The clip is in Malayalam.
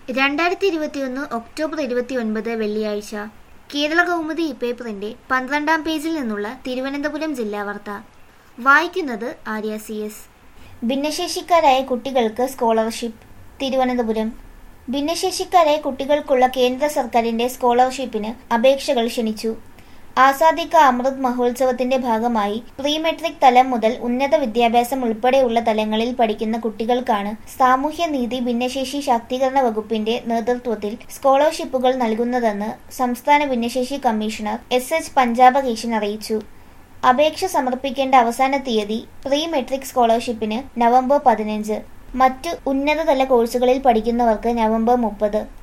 രണ്ടായിരത്തി ഇരുപത്തിയൊന്ന് ഒക്ടോബർ ഇരുപത്തിയൊൻപത് വെള്ളിയാഴ്ച കേരള കൗമുദി പേപ്പറിന്റെ പന്ത്രണ്ടാം പേജിൽ നിന്നുള്ള തിരുവനന്തപുരം ജില്ലാ വാർത്ത വായിക്കുന്നത് ആര്യ സി എസ് ഭിന്നശേഷിക്കാരായ കുട്ടികൾക്ക് സ്കോളർഷിപ്പ് തിരുവനന്തപുരം ഭിന്നശേഷിക്കാരായ കുട്ടികൾക്കുള്ള കേന്ദ്ര സർക്കാരിന്റെ സ്കോളർഷിപ്പിന് അപേക്ഷകൾ ക്ഷണിച്ചു ആസാദി കാ അമൃത് മഹോത്സവത്തിന്റെ ഭാഗമായി പ്രീ മെട്രിക് തലം മുതൽ ഉന്നത വിദ്യാഭ്യാസം ഉൾപ്പെടെയുള്ള തലങ്ങളിൽ പഠിക്കുന്ന കുട്ടികൾക്കാണ് സാമൂഹ്യനീതി ഭിന്നശേഷി ശാക്തീകരണ വകുപ്പിന്റെ നേതൃത്വത്തിൽ സ്കോളർഷിപ്പുകൾ നൽകുന്നതെന്ന് സംസ്ഥാന ഭിന്നശേഷി കമ്മീഷണർ എസ് എച്ച് പഞ്ചാബകേശൻ അറിയിച്ചു അപേക്ഷ സമർപ്പിക്കേണ്ട അവസാന തീയതി പ്രീ മെട്രിക് സ്കോളർഷിപ്പിന് നവംബർ പതിനഞ്ച് മറ്റ് ഉന്നതതല കോഴ്സുകളിൽ പഠിക്കുന്നവർക്ക് നവംബർ മുപ്പത്